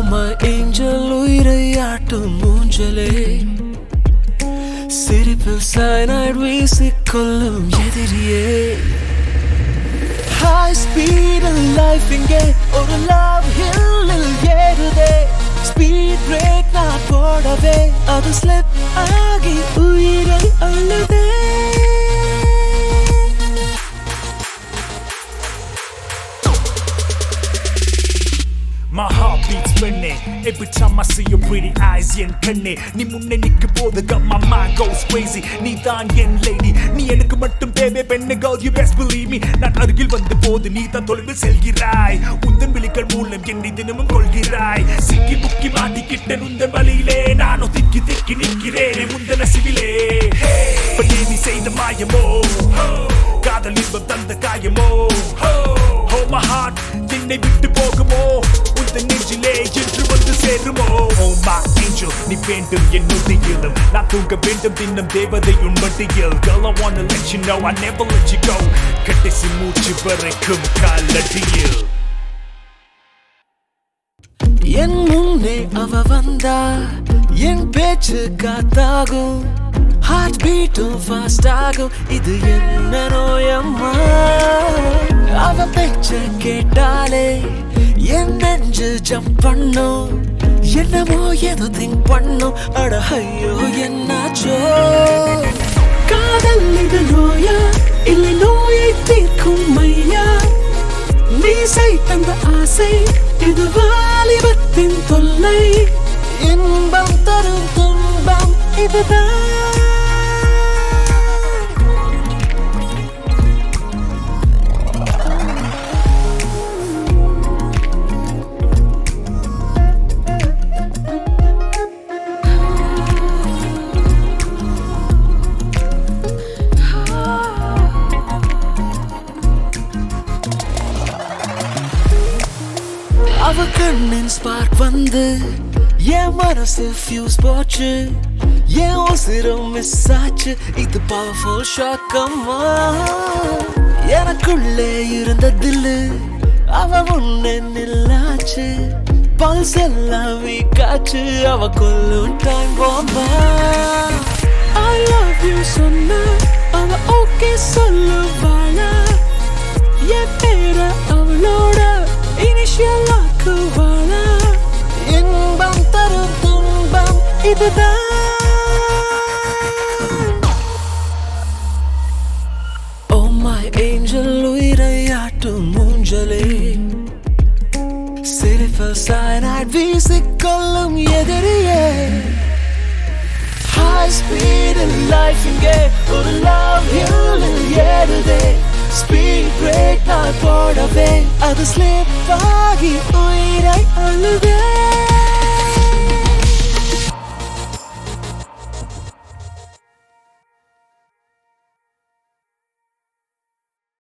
my angel உயிரை ஆட்டும் மூஞ்சலே சிரிப்பில் சைனாய்டு வீசிக்கொள்ளும் எதிரியே ஹை ஸ்பீடில் லைஃப் இங்கே ஒரு லவ் ஹில்லில் ஏறுதே ஸ்பீட் பிரேக் நான் போடவே அது ஸ்லிப் ஆகி உயிரை அழுதே My heart beats பெண்ணே Every time I see your pretty eyes என் கண்ணே நீ முன்னே நிற்கும் போது got my mind goes crazy நீ தான் என் lady நீ எனக்கு மட்டும் தேவை பெண்ணே girl you best believe me நான் அருகில் வந்த போது நீ தான் தொலைவில் செல்கிறாய் உந்தன் விழிகள் மூலம் என்னை தினமும் கொள்கிறாய் சிக்கி முக்கி மாட்டிக்கிட்ட உந்தன் வழியிலே நானும் திக்கி திக்கி நிற்கிறேனே உந்தன சிவிலே பெண்ணே நீ செய்த மாயமோ காதல் இன்பம் தந்த காயமோ Oh my heart என்னை விட்டு போகுமோ உந்தன் நெஞ்சிலே என்று வந்து சேருமோ Oh my angel நீ வேண்டும் என் உதயிலும் நான் தூங்க வேண்டும் தின்னம் தேவதை உன் மடியில் Girl I wanna let you know I never let you go கடைசி மூச்சு வரைக்கும் காலடியில் என் முன்னே அவ வந்தா என் பேச்சு காத்தாகும் ஹார்ட் பீட்டும் ஃபாஸ்ட் ஆகும் இது என்ன நோயம்மா அவ பேச்ச கேட்டாலே என் நெஞ்சு ஜம்ப் பண்ணும் என்னமோ ஏதோ திங்க் பண்ணும் அட ஐயோ என்னாச்சோ காதல் இது நோயா இல்லை நோயை தீர்க்கும் மையா நீ செய்த ஆசை இது வாலிபத்தின் தொல்லை இன்பம் தரும் துன்பம் இதுதான் அவ கண்ணின் ஸ்பார்க் வந்து என் மனசு ஃபியூஸ் போச்சு என் உசிரம் மிஸ் ஆச்சு இது பவர்ஃபுல் ஷாக்கம்மா எனக்குள்ளே இருந்த தில்லு அவ முன்னே நில்லாச்சு பல்ஸ் எல்லாம் வீக்காச்சு அவ கொல்லும் டைம் போம்பா I love you சொன்ன அவ ஓகே சொல்லுவாளா என் பேர அவளோட இனிஷியலாக்குவாளா இன்பம் தரும் துன்பம் இதுதான் ஓ மை ஏஞ்சல் உயிரை ஆட்டும் மூஞ்சலே சிரிப்பில் சைனாய்டு வீசிக்கொள்ளும் எதிரியே High speed in life இங்கே ஒரு love ஹில்லில் ஏறுதே ஸ்பீட் பிரேக் நான் போடவே அது ஸ்லிப் ஆகி உயிர்